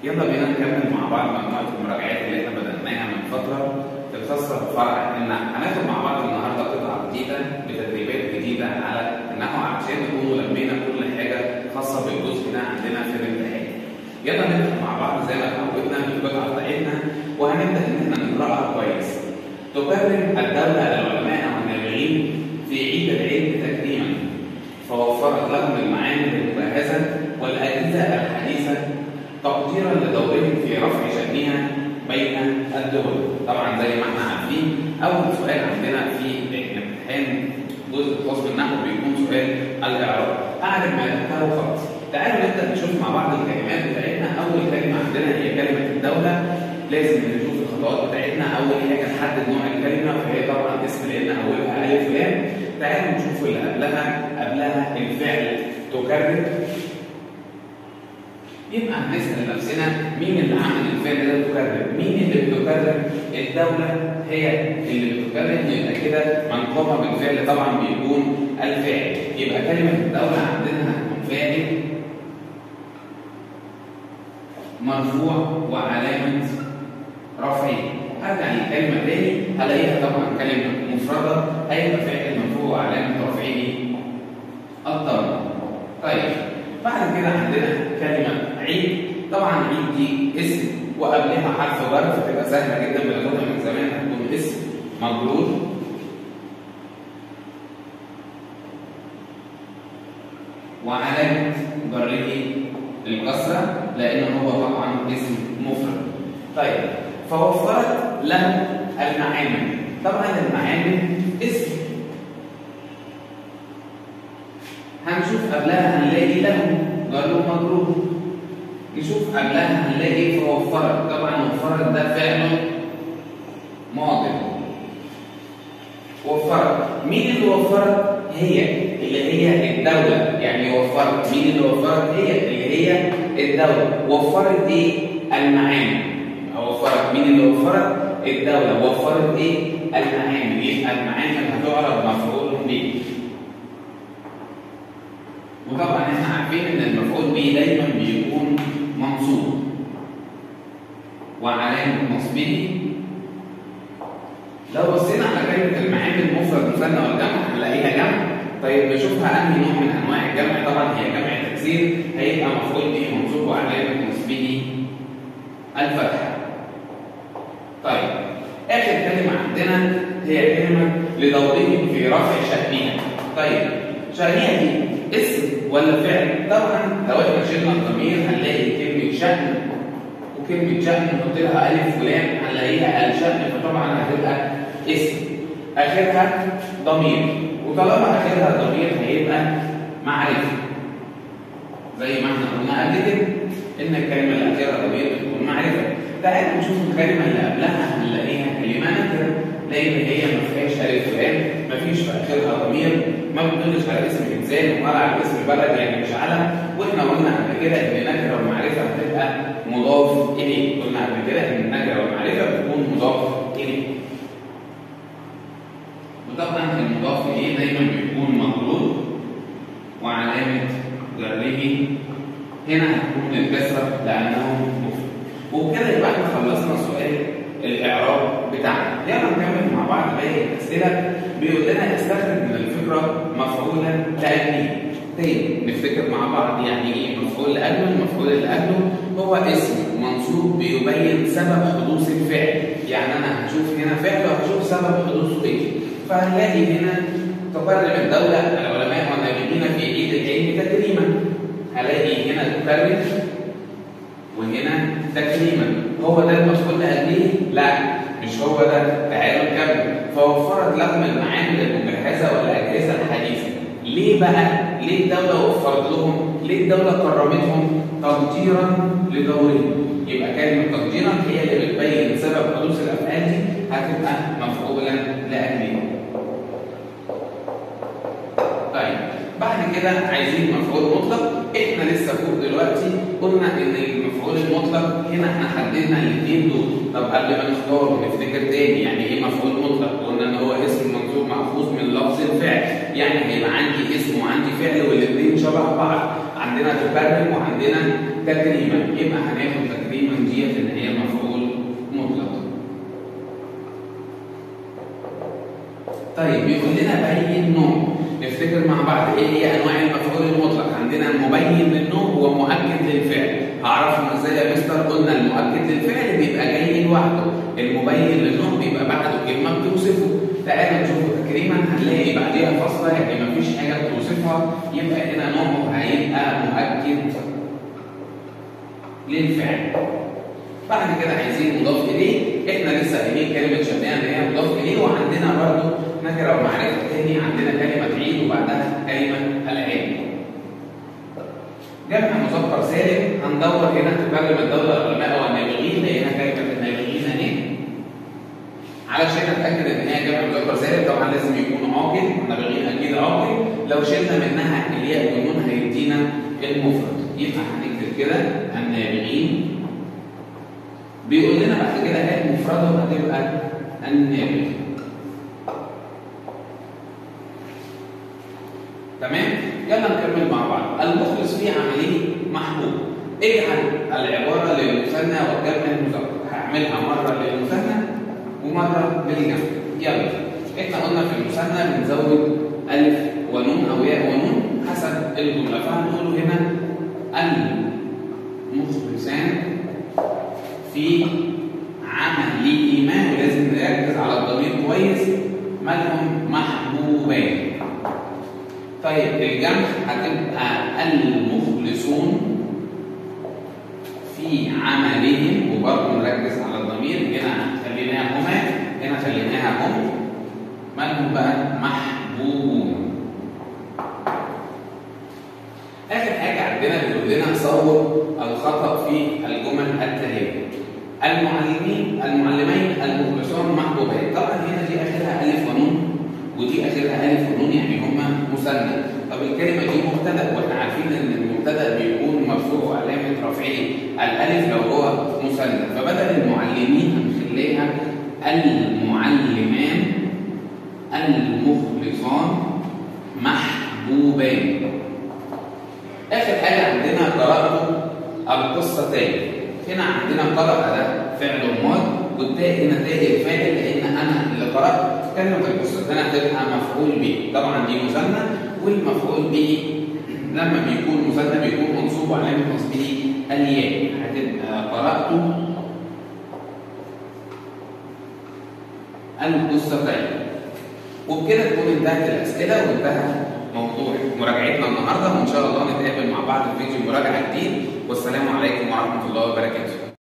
يلا بينا نكمل مع بعض مجموعة المراجعات اللي احنا بدأناها من فترة الخاصة بفرع ان هناخد مع بعض النهارده قطعة جديدة بتدريبات جديدة على النحو عشان نكون لمينا كل حاجة خاصة بالجزء ده عندنا في الامتحان. يلا نبدأ مع بعض زي ما اتعودنا بالقطعة بتاعتنا وهنبدأ ان احنا نقرأها كويس. تكرم الدولة العلماء والنابغين في عيد العلم تكريما فوفرت لهم المعامل المجهزة والأجهزة الحديثة تقديرا لدورهم في رفع شأنها بين الدول طبعا زي ما احنا عارفين اول سؤال عندنا في الامتحان الجزء الخاص بالنحو بيكون سؤال الاعراب اعرف ما تحته خالص تعالوا نبدا نشوف مع بعض الكلمات بتاعتنا اول كلمه عندنا هي كلمه الدوله لازم نشوف الخطوات بتاعتنا اول حاجه نحدد نوع الكلمه فهي طبعا اسم لان اولها الف لام تعالوا نشوف اللي قبلها قبلها الفعل تكرر يبقى هنسال نفسنا مين اللي عمل الفعل ده تكرر؟ مين اللي بتكرر؟ الدولة هي اللي بتكرر يبقى كده من قام بالفعل طبعا بيكون الفاعل، يبقى كلمة الدولة عندنا هتكون فاعل مرفوع وعلامة رفعه. هرجع للكلمة تاني هلاقيها طبعا كلمة مفردة هيبقى فاعل مرفوع وعلامة رفعه الضمة. طيب بعد كده عندنا كلمة عيد طبعا عيد دي اسم وقبلها حرف جر فتبقى سهلة جدا بناخدها من زمان هتكون اسم مجرور وعلامة جره الكسرة لأن هو طبعا اسم مفرد. طيب فوفرت له المعامل طبعا المعامل اسم هنشوف قبلها هنلاقي له جر مجرور نشوف قبلها هنلاقي فوفرت طبعا وفرت ده فعل ماضي وفرت مين اللي وفرت هي اللي هي الدولة يعني وفرت مين اللي وفرت هي اللي هي الدولة وفرت ايه المعامل وفرت مين اللي وفرت الدولة وفرت ايه المعامل يبقى المعامل هتعرض مفعول به وطبعا احنا عارفين ان المفعول به دايما بيكون منصوب وعلامة نصبه لو بصينا على كلمة المعامل مفرد مثنى والجمع هنلاقيها جمع طيب نشوفها انهي نوع من انواع الجمع طبعا هي جمع تكسير هيبقى مفعول به منصوب وعلامة نصبه الفتحة طيب اخر كلمة عندنا هي كلمة لدورهم في رفع شأنها طيب شأنها دي اسم ولا فعل؟ طبعا لو احنا شلنا الضمير هنلاقي كلمة شأن وكلمة شأن نحط لها ألف ولام هنلاقيها الشأن فطبعا هتبقى اسم آخرها ضمير وطالما آخرها ضمير هيبقى معرفة زي ما احنا قلنا قبل كده إن الكلمة اللي آخرها ضمير بتكون معرفة تعالوا نشوف الكلمة اللي قبلها هنلاقيها كلمة نكرة لأن هي ما فيهاش ألف ولام ما فيش في آخرها ضمير ما بتدلش على اسم انسان ولا على اسم بلد يعني مش علم واحنا قلنا قبل كده ان النكره والمعرفه هتبقى مضاف اليه قلنا قبل كده ان النكره والمعرفه بتكون مضاف اليه وطبعا المضاف اليه دايما بيكون مجرور وعلامه جره هنا هتكون الكسره لانه مفرد وبكده يبقى احنا خلصنا سؤال الاعراب بتاعنا يلا نكمل مع بعض باقي الاسئله بيقول لنا استخرج من الفكره مفعولا لاجله طيب نفتكر مع بعض يعني ايه مفعول لاجله المفعول لاجله هو اسم منصوب بيبين سبب حدوث الفعل يعني انا هشوف هنا فعل وهشوف سبب حدوثه ايه فهنلاقي هنا تكرم الدوله العلماء والنابغين في عيد العلم تكريما هلاقي هنا تكرم وهنا تكريما هو ده المفعول لاجله لا مش هو ده تعالوا نكمل فوفرت لهم المعامل المجهزه والاجهزه الحديثه ليه بقى ليه الدوله وفرت لهم ليه الدوله كرمتهم تقديرا لدورهم يبقى كلمه تقديرا هي اللي بتبين سبب حدوث الافعال دي هتبقى مفعولا لاجله طيب بعد كده عايزين مفعول مطلق احنا لسه فوق دلوقتي قلنا ان المفعول المطلق هنا احنا حددنا الاثنين دول طب قبل ما نختار نفتكر تاني يعني ايه مفعول مطلق قلنا ان هو اسم منصوب مأخوذ من لفظ الفعل يعني هيبقى عندي اسم وعندي فعل والاثنين شبه بعض عندنا تكرم وعندنا تكريما يبقى هناخد تكريما بيقول لنا بين نوع نفتكر مع بعض ايه هي انواع المفعول المطلق عندنا مبين للنوع ومؤكد للفعل هعرفهم ازاي يا مستر قلنا المؤكد للفعل بيبقى جاي لوحده المبين للنوع بيبقى بعده كلمه بتوصفه تعالوا نشوفه تكريما هنلاقي بعديها فاصله يعني مفيش حاجه بتوصفها يبقى هنا نوعه هيبقى مؤكد للفعل بعد كده عايزين مضاف اليه احنا لسه قايلين كلمه شبيه ان هي مضاف اليه وعندنا برضه نكره ومعرفه تاني عندنا كلمه عيد وبعدها كلمه العين جمع مذكر سالم هندور هنا تكلم الدوله العلماء والنابغين لقينا كلمه النابغين اهي علشان اتاكد ان هي جمع مذكر سالم طبعا لازم يكون عاقل النابغين اكيد عاقل لو شلنا منها الياء والنون هيدينا المفرد يبقى هنكتب كده النابغين بيقول لنا بعد كده هات مفرده هتبقى النابغ تمام يلا نكمل مع بعض المخلص في عمله محبوب اجعل العباره للمثنى والجمع المذكر هعملها مره للمثنى ومره للجمع يلا احنا قلنا في المثنى بنزود الف ونون او ياء ونون حسب الجمله فهنقول هنا المخلصان في عملهما ولازم نركز على الضمير كويس مالهم محبوبان طيب الجمع هتبقى المخلصون في عملهم وبرضه نركز على الضمير هنا خليناها هما هنا خليناها هم مالهم بقى محبوبون اخر حاجه عندنا بتقول لنا صور الخطا في الجمل التاليه المعلمين المعلمين المخلصون محبوبين طبعا هنا دي اخرها الف ونون ودي اخرها الف ونون يعني هما مثنى طب الكلمه دي مبتدا واحنا عارفين ان المبتدا بيكون مرفوع وعلامه رفعه الالف لو هو مثنى فبدل المعلمين هنخليها المعلمان المخلصان محبوبان اخر حاجه عندنا قراءه القصه تاني هنا عندنا قرأ ده فعل ماض والتاء هنا تاء الفاعل لان انا اللي قرات كلمه القصه هنا هتبقى مفعول به طبعا دي مثنى والمفعول به لما بيكون مثنى بيكون منصوب وعلامه نصبه الياء هتبقى قراته القصتين وبكده تكون انتهت الاسئله وانتهى موضوع مراجعتنا النهارده وان شاء الله نتقابل مع بعض في فيديو مراجعه جديد والسلام عليكم ورحمه الله وبركاته